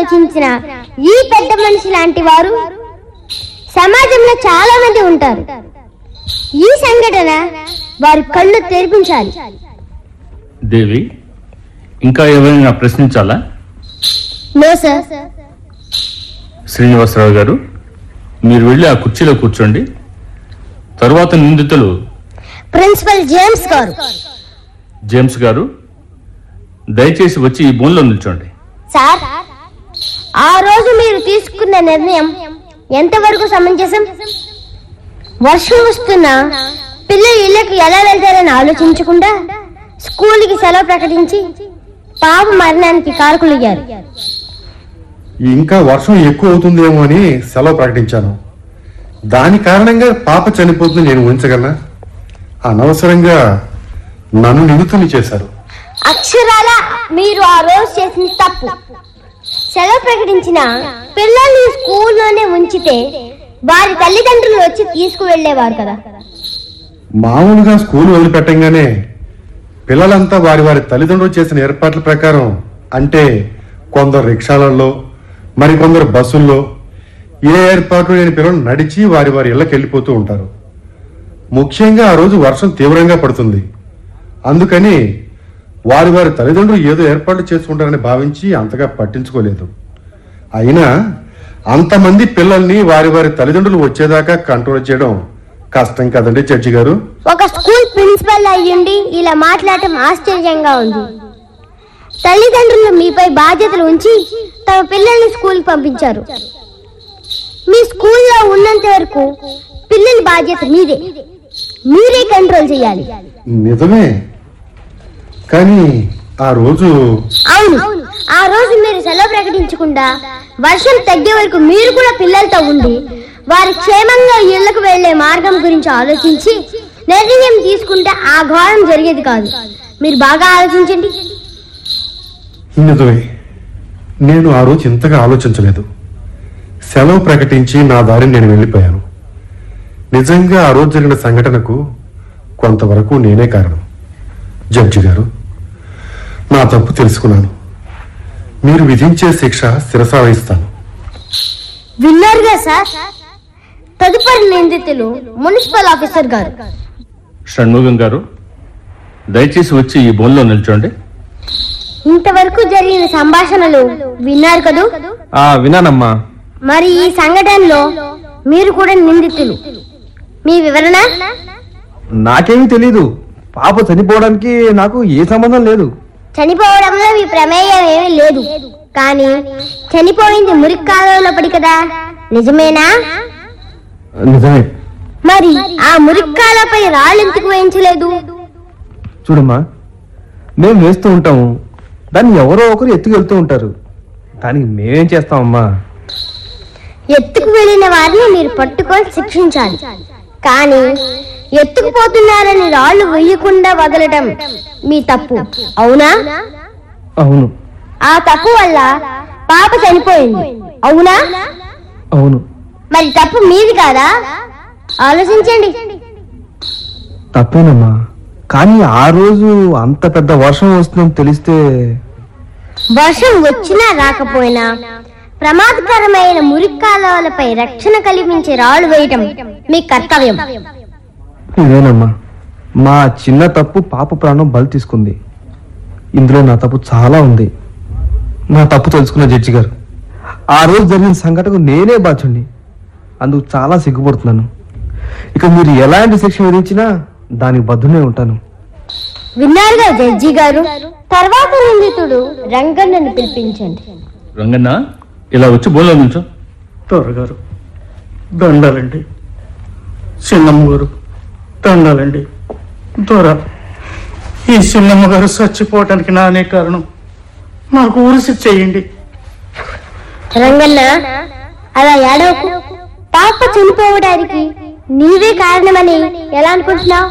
ఆలోచించిన ఈ పెద్ద మనిషి లాంటి వారు సమాజంలో చాలా మంది ఉంటారు ఈ సంఘటన వారి కళ్ళు తెరిపించాలి దేవి ఇంకా ఏమైనా ప్రశ్నించాలా నో సార్ శ్రీనివాసరావు గారు మీరు వెళ్ళి ఆ కుర్చీలో కూర్చోండి తరువాత నిందితులు ప్రిన్సిపల్ జేమ్స్ గారు జేమ్స్ గారు దయచేసి వచ్చి ఈ బోన్లో నిల్చోండి సార్ ఆ రోజు మీరు తీసుకున్న నిర్ణయం ఎంతవరకు సమంజసం వర్షం వస్తున్నా పిల్లలు ఇళ్లకు ఎలా వెళ్తారని ఆలోచించకుండా స్కూల్కి సెలవు ప్రకటించి పాప మరణానికి కారకులయ్యారు ఇంకా వర్షం ఎక్కువ అవుతుందేమో అని సెలవు ప్రకటించాను దాని కారణంగా పాప చనిపోతుంది నేను ఊహించగలనా అనవసరంగా నన్ను నిందితుని చేశారు అక్షరాల మీరు ఆ రోజు చేసిన తప్పు సెలవు ప్రకటించిన పిల్లల్ని స్కూల్లోనే ఉంచితే వారి తల్లిదండ్రులు వచ్చి తీసుకువెళ్లేవారు కదా మామూలుగా స్కూల్ వదిలిపెట్టంగానే పిల్లలంతా వారి వారి తల్లిదండ్రులు చేసిన ఏర్పాట్ల ప్రకారం అంటే కొందరు రిక్షాలలో మరికొందరు బస్సుల్లో ఏ ఏర్పాటు లేని పిల్లలు నడిచి వారి వారి ఇళ్ళకి వెళ్ళిపోతూ ఉంటారు ముఖ్యంగా ఆ రోజు వర్షం తీవ్రంగా పడుతుంది అందుకని వారి వారి తల్లిదండ్రులు ఏదో ఏర్పాట్లు చేసుకుంటారని భావించి అంతగా పట్టించుకోలేదు అయినా అంతమంది పిల్లల్ని వారి వారి తల్లిదండ్రులు వచ్చేదాకా కంట్రోల్ చేయడం కష్టం కదండి జడ్జి గారు ఒక స్కూల్ ప్రిన్సిపల్ అయ్యుండి ఇలా మాట్లాడటం ఆశ్చర్యంగా ఉంది తల్లిదండ్రులు మీపై బాధ్యతలు ఉంచి తమ పిల్లల్ని స్కూల్ పంపించారు మీ స్కూల్లో ఉన్నంత వరకు పిల్లల బాధ్యత మీదే మీరే కంట్రోల్ చేయాలి నిజమే కానీ ఆ రోజు అవును ఆ రోజు మీరు సెలవు ప్రకటించకుండా వర్షం తగ్గే వరకు మీరు కూడా పిల్లలతో ఉండి వారి క్షేమంగా ఇళ్లకు వెళ్లే మార్గం గురించి ఆలోచించి నిర్ణయం తీసుకుంటే ఆ ఘోరం జరిగేది కాదు మీరు బాగా ఆలోచించండి నిజమే నేను ఆ రోజు ఇంతగా ఆలోచించలేదు సెలవు ప్రకటించి నా దారిని నేను వెళ్ళిపోయాను నిజంగా ఆ రోజు జరిగిన సంఘటనకు కొంతవరకు నేనే కారణం జడ్జి గారు నా తప్పు తెలుసుకున్నాను మీరు విధించే శిక్ష శిరసా వహిస్తాను విన్నారుగా సార్ తదుపరి నిందితులు మున్సిపల్ ఆఫీసర్ గారు షణ్ముగం గారు దయచేసి వచ్చి ఈ బోన్లో నిల్చోండి ఇంతవరకు జరిగిన సంభాషణలు విన్నారు కదూ ఆ విన్నానమ్మా మరి ఈ సంఘటనలో మీరు కూడా నిందితులు మీ వివరణ నాకేమీ తెలీదు పాప చనిపోవడానికి నాకు ఏ సంబంధం లేదు చనిపోవడంలో మీ ప్రమేయం ఏమీ లేదు కానీ చనిపోయింది మురికి కాలంలో పడి కదా నిజమేనా నిజమే మరి ఆ మురికి కాలపై రాళ్ళు ఎందుకు వేయించలేదు చూడమ్మా మేము వేస్తూ ఉంటాము దాన్ని ఎవరో ఒకరు ఎత్తుకెళ్తూ ఉంటారు దానికి మేమేం చేస్తామమ్మా ఎత్తుకు వెళ్ళిన వారిని మీరు పట్టుకొని శిక్షించాలి కానీ ఎత్తుకుపోతున్నారని రాళ్ళు వేయకుండా వదలడం మీ తప్పు అవునా అవును ఆ తప్పు వల్ల పాప చనిపోయింది అవునా అవును మరి తప్పు మీది కాదా ఆలోచించండి తప్పేనమ్మా కానీ ఆ రోజు అంత పెద్ద వర్షం వస్తుందని తెలిస్తే వర్షం వచ్చినా రాకపోయినా ప్రమాదకరమైన మురికి కాలువలపై రక్షణ కల్పించే రాళ్ళు వేయటం మీ కర్తవ్యం ఇదేనమ్మా మా చిన్న తప్పు పాప ప్రాణం బలి తీసుకుంది ఇందులో నా తప్పు చాలా ఉంది నా తప్పు తెలుసుకున్న జడ్జి గారు ఆ రోజు జరిగిన సంఘటనకు నేనే బాధ్యుణ్ణి అందుకు చాలా సిగ్గుపడుతున్నాను ఇక మీరు ఎలాంటి శిక్ష విధించినా దానికి బద్దునే ఉంటాను విన్నారుగా జడ్జి గారు తర్వాత నిందితుడు రంగన్నను పిలిపించండి రంగన్న ఇలా వచ్చి బోన్లో నిల్చో త్వరగారు దండాలండి చిన్నమ్మ గారు దండాలండి దొర ఈ చిన్నమ్మ గారు చచ్చిపోవటానికి నానే కారణం నాకు ఊరిసి చేయండి రంగన్న అలా ఏడవకు పాప చనిపోవడానికి నీవే కారణమని ఎలా అనుకుంటున్నావు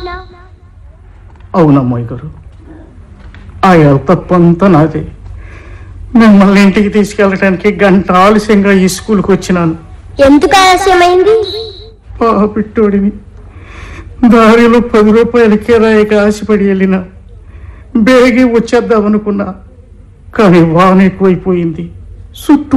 అవునమ్మాయి గారు ఆ తప్పంతా నాదే మిమ్మల్ని ఇంటికి తీసుకెళ్ళటానికి గంట ఆలస్యంగా ఈ స్కూల్కి వచ్చినాను ఎందుకు ఆలస్యమైంది పాపిట్టోడిని దారిలో పది రూపాయల కిరాయికి ఆశపడి వెళ్ళిన బేగి వచ్చేద్దామనుకున్నా కానీ వాన ఎక్కువైపోయింది చుట్టూ